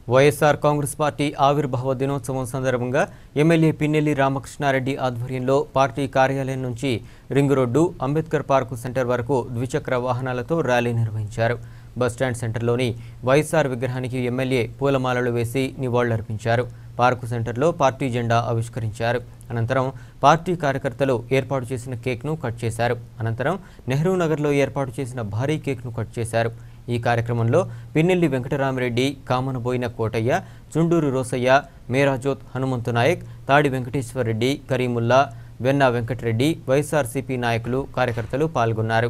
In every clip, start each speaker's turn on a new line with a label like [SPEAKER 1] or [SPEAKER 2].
[SPEAKER 1] YSR Congress party ఆవిర్భావ దినోత్సవం సందర్భంగా ఎమ్మెల్యే పిన్నెల్లి రామకృష్ణారెడ్డి ఆధ్వర్యంలో పార్టీ కార్యాలయం నుంచి ring road Ambedkar park centre వరకు ద్విచక్ర వాహనాలతో ర్యాలీ నిర్వహించారు బస్టాండ్ సెంటర్లోని వైఎస్ఆర్ విగ్రహానికి ఎమ్మెల్యే పూలమాలలు వేసి నివాళులర్పించారు పార్కు సెంటర్లో పార్టీ జెండా ఆవిష్కరించారు అనంతరం పార్టీ కార్యకర్తలు ఏర్పాటు చేసిన కేక్ను కట్ చేశారు అనంతరం నెహ్రూ నగర్లో ఏర్పాటు చేసిన భారీ కేక్ను కట్ చేశారు ఈ కార్యక్రమంలో పిన్నెల్లి వెంకటరామిరెడ్డి కామనబోయిన కోటయ్య చుండూరు రోసయ్య మేరాజోత్ హనుమంతు నాయక్ తాడి వెంకటేశ్వరరెడ్డి కరీముల్లా వెన్న వెంకటరెడ్డి వైఎస్ఆర్సీపీ నాయకులు కార్యకర్తలు పాల్గొన్నారు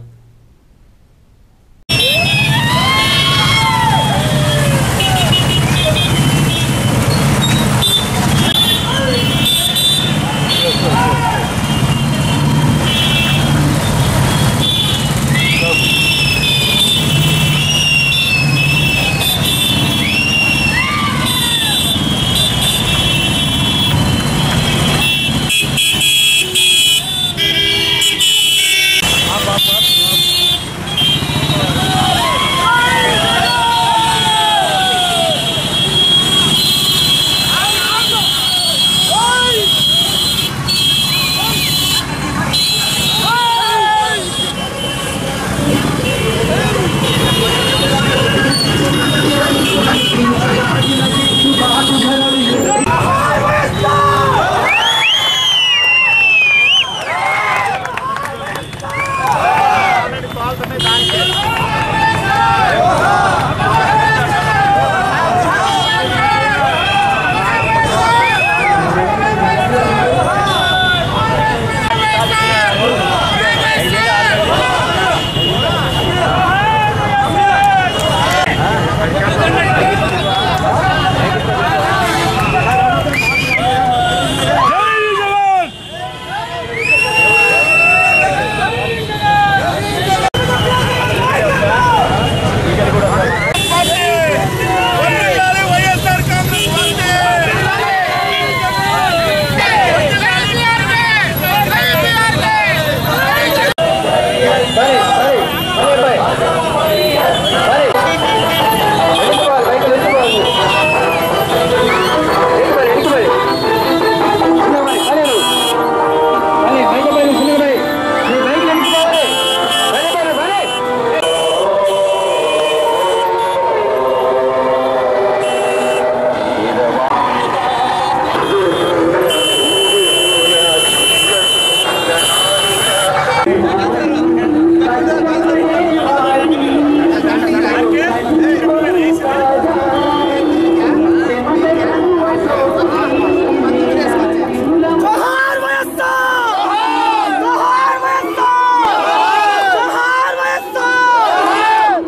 [SPEAKER 2] వైఎస్ఆర్ కాంగ్రెస్ జోహార్ వైఎస్ఆర్ జోహార్ వైఎస్ఆర్ జోహార్ వైఎస్ఆర్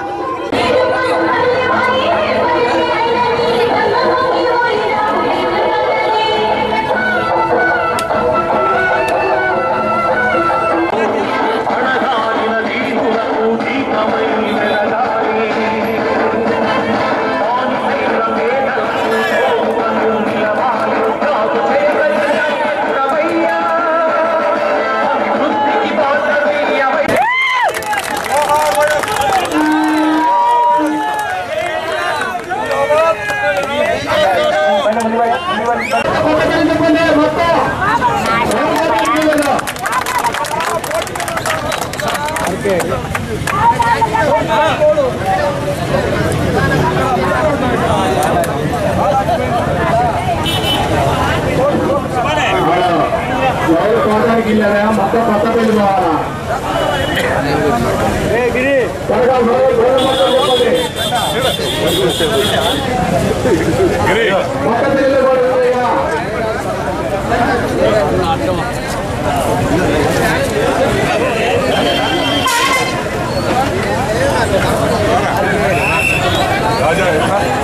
[SPEAKER 3] ఎవరు కోటానికి వెళ్ళారా మొత్తం కొత్త పెళ్లి పోవాలా త్వరగా త్వరగా త్వరగా మొత్తం చెప్పండి. కొత్త పెళ్లి కూడా ఉన్నాయా?
[SPEAKER 2] రాజా